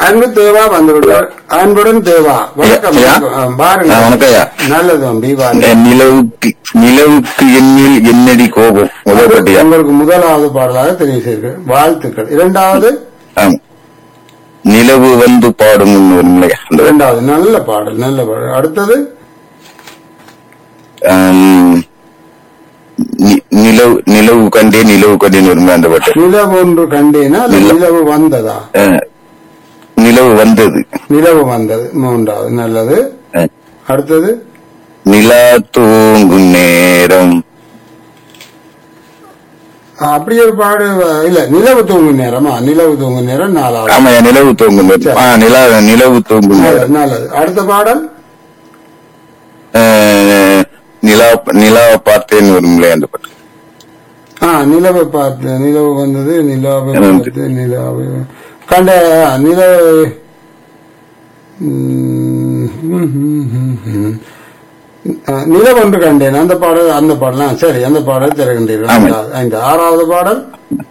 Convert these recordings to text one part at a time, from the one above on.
அன்பு தேவா வந்துவிட்டார் அன்புடன் தேவா வணக்கம் ஐயா. ஆ, பாருங்க ஆ, வணக்கம் ஐயா. நல்லது தம்பி வாருங்க. இந்த நிலவுக்கு நிலவுக்கு எண்ணில் என்னடி கோபம் முதல் பட்டியா உங்களுக்கு முதலாவது பாடலாக தெரிவு செய்கிறேன் வாழ்த்துக்கள் இரண்டாவது ஆமா. நிலவு வந்து பாடும் ஒரு நிலை அந்த இரண்டாவது நல்ல பாடல் நல்ல பாடல் அடுத்தது ஆம், நி- நிலவு நிலவு கண்டே நிலவு கண்டேன்னு ஒரு அந்த பாட்டு நிலவு ஒன்று கண்டேனா அல்லது நில- நிலவு வந்ததா ஆ, நிலவு வந்தது நிலவு வந்தது மூன்றாவது நல்லது ஆ, அடுத்தது நிலா தூங்கும் நேரம் ஆ, அப்படி ஒரு பாடு வ- இல்ல நிலவு தூங்கும் நேரமா நிலவு தூங்கும் நேரம் நாலாவது ஆமா நிலவு தூங்கும் நேரம் ஆ, நிலா நிலவு தூங்கும் நேரம் நல்லது, நல்லது அடுத்த பாடல் ஆ, நிலா நிலா பார்த்தேன்னு ஒரு நிலை அந்த பாட்டு ஆ நிலவை பார்த்து நிலவு வந்தது நிலாவை என்ன வந்து? பார்த்து நிலாவை கண்ட நிலவு ம், ம், ம், ம். ஆ, நிலவு ஒன்று கண்டேன் அந்த பாடல் அந்த பாடல் ஆ, சரி அந்த பாடல் திறகின்றீர்கள் ஆமா. ஐந்தாவது- ஐந்து ஆறாவது பாடல்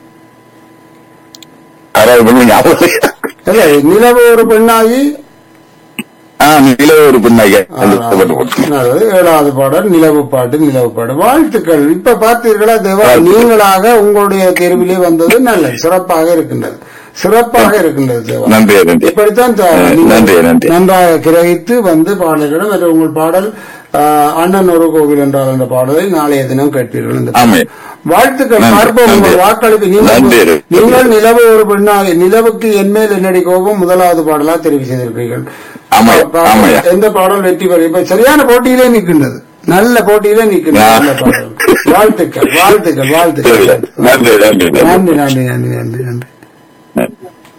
ஆறாவது பண்ணி ஞாபகம் இல்லை. இல்ல நிலவு ஒரு பெண்ணாகி ஆ நிலவு ஒரு பெண்ணாக அந்த ஆறாவது பாட்டு போட்டு நல்லது. ஏழாவது பாடல் நிலவு பாட்டு நிலவு பாட்டு வாழ்த்துக்கள் இப்ப பார்த்தீர்களா தேவா வாழ்த்து. நீங்களாக உங்களுடைய தேர்விலே வந்தது நல்லது சிறப்பாக இருக்கின்றது சிறப்பாக இருக்கின்றது தேவா நன்றி நன்றி இப்படித்தான் த- அஹ், நீங்கள் நன்றி, நன்றி. நன்றாக கிரகித்து வந்து பாடல்களும் மற்றும் உங்கள் பாடல் ஆஹ், அண்ணன் ஒரு கோவில் என்றால் என்ற பாடலை நாளைய தினம் கேட்பீர்கள் இந்த ஆமே வாழ்த்துக்கள் நன்றி, பார்ப்போம் உங்கள் நன்றி. வாக்களிப்பு நன்றி. நீங்கள் நீங்கள் நிலவு ஒரு பெண்ணாக நிலவுக்கு என்மேல் என்னடி கோபம் முதலாவது பாடலா தெரிவு செய்திருக்கிறீர்கள் ஆமாய்யா, பார்ப்போம். ஆமாய்யா. எந்த பாடல் வெற்றி பெறும் இப்ப சரியான போட்டியிலே நிற்கின்றது நல்ல போட்டியிலே நிற்கின்றது ஆ. நல்ல பாடல் வாழ்த்துக்கள் வாழ்த்துக்கள் வாழ்த்துக்கள் நன்றி நன்றி நன்றி நன்றி நன்றி நன்றி நன்றி நன்றி நன்றி